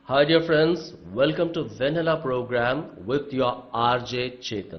Hi dear friends, welcome to Vanilla program with your RJ Chetan.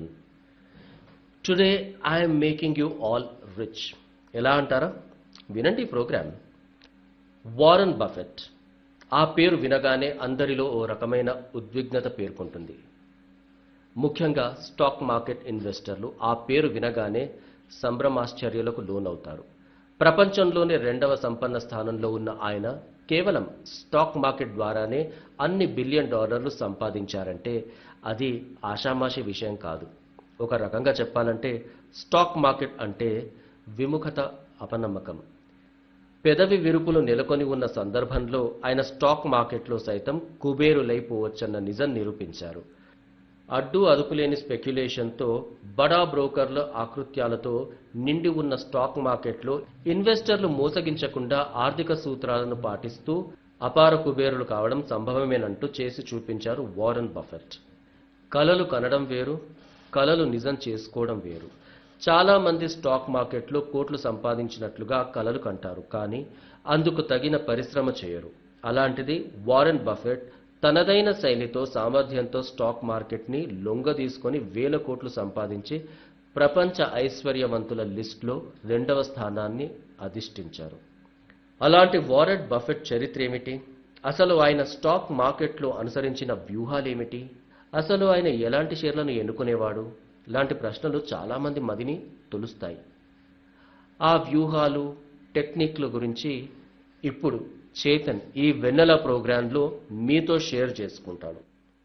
Today I am making you all rich. ఎలా అంటారా వినండి ఈ programme Warren Buffett ఆ పేరు వినగానే అందరిలో ఓ రకమైన ఉద్విగ్నత పేర్కొంటుంది ముఖ్యంగా స్టాక్ మార్కెట్ ఇన్వెస్టర్లు ఆ పేరు వినగానే సంభ్రమాశ్చర్యాలకు లోనవుతారు ప్రపంచంలోనే రెండవ సంపన్న స్థానంలో ఉన్న ఆయన కేవలం స్టాక్ మార్కెట్ ద్వారానే అన్ని బిలియన్ డాలర్లు సంపాదించారంటే అది ఆషామాషి విషయం కాదు ఒక రకంగా చెప్పాలంటే స్టాక్ మార్కెట్ అంటే విముఖత అపనమ్మకం పెదవి విరుపులు నెలకొని ఉన్న సందర్భంలో ఆయన స్టాక్ మార్కెట్లో సైతం కుబేరులైపోవచ్చన్న నిజం నిరూపించారు అడ్డు అదుపులేని స్పెక్యులేషన్తో బడా బ్రోకర్ల ఆకృత్యాలతో నిండి ఉన్న స్టాక్ మార్కెట్లో ఇన్వెస్టర్లు మోసగించకుండా ఆర్థిక సూత్రాలను పాటిస్తూ అపార కుబేరులు కావడం సంభవమేనంటూ చేసి చూపించారు వారన్ బఫెట్ కలలు కనడం వేరు కలలు నిజం చేసుకోవడం వేరు చాలా మంది స్టాక్ మార్కెట్లో కోట్లు సంపాదించినట్లుగా కలలు కంటారు కానీ అందుకు తగిన పరిశ్రమ చేయరు అలాంటిది వారెన్ బఫెట్ తనదైన శైలితో సామర్థ్యంతో స్టాక్ మార్కెట్ని లొంగ తీసుకొని వేల కోట్లు సంపాదించి ప్రపంచ ఐశ్వర్యవంతుల లిస్టులో రెండవ స్థానాన్ని అధిష్ఠించారు అలాంటి వారెన్ బఫెట్ చరిత్ర ఏమిటి అసలు ఆయన స్టాక్ మార్కెట్లో అనుసరించిన వ్యూహాలేమిటి అసలు ఆయన ఎలాంటి షేర్లను ఎన్నుకునేవాడు లాంటి ప్రశ్నలు చాలామంది మదిని తొలుస్తాయి ఆ వ్యూహాలు టెక్నిక్ల గురించి ఇప్పుడు చేతన్ ఈ వెన్నెల ప్రోగ్రాంలో మీతో షేర్ చేసుకుంటాడు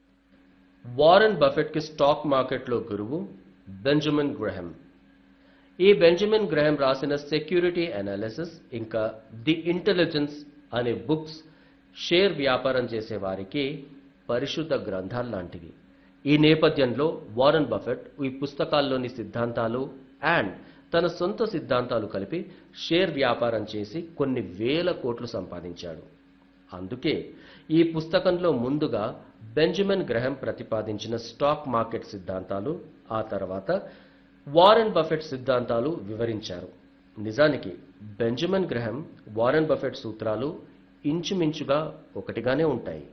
వారెన్ బఫెట్కి స్టాక్ మార్కెట్లో గురువు బెంజమిన్ గ్రహం ఈ బెంజమిన్ గ్రహం రాసిన సెక్యూరిటీ అనాలిసిస్ ఇంకా ది ఇంటెలిజెన్స్ అనే బుక్స్ షేర్ వ్యాపారం చేసే వారికి పరిశుద్ధ గ్రంథాలు లాంటివి ఈ నేపథ్యంలో వారన్ బఫెట్ ఈ పుస్తకాల్లోని సిద్ధాంతాలు అండ్ తన సొంత సిద్ధాంతాలు కలిపి షేర్ వ్యాపారం చేసి కొన్ని వేల కోట్లు సంపాదించాడు అందుకే ఈ పుస్తకంలో ముందుగా బెంజమిన్ గ్రహం ప్రతిపాదించిన స్టాక్ మార్కెట్ సిద్ధాంతాలు ఆ తర్వాత వారెన్ బఫెట్ సిద్ధాంతాలు వివరించారు నిజానికి బెంజమిన్ గ్రహం వారెన్ బఫెట్ సూత్రాలు ఇంచుమించుగా ఒకటిగానే ఉంటాయి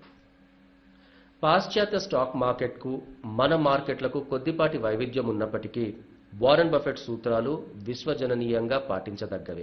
పాశ్చాత్య స్టాక్ మార్కెట్కు మన మార్కెట్లకు కొద్దిపాటి వైవిధ్యం ఉన్నప్పటికీ వారెన్ బఫెట్ సూత్రాలు విశ్వజననీయంగా పాటించదగ్గవే